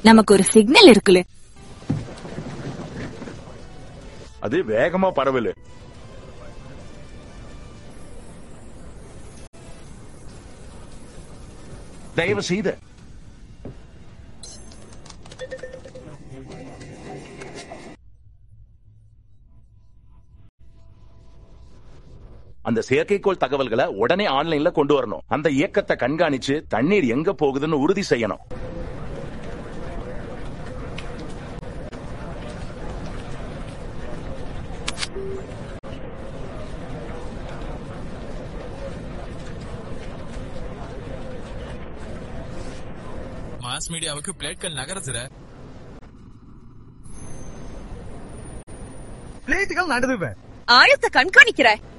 நமக்கு ஒரு சிக்னல் இருக்குல்ல அது வேகமா பரவலு தயவு செய்து அந்த செயற்கைக்கோள் தகவல்களை உடனே ஆன்லைன்ல கொண்டு வரணும் அந்த இயக்கத்தை கண்காணிச்சு தண்ணீர் எங்க போகுதுன்னு உறுதி செய்யணும் மாஸ் மீடியாவுக்கு பிளேட்கள் நகருதுற பிளேட்டுகள் நடுதுவேன் ஆழத்தை கண்காணிக்கிற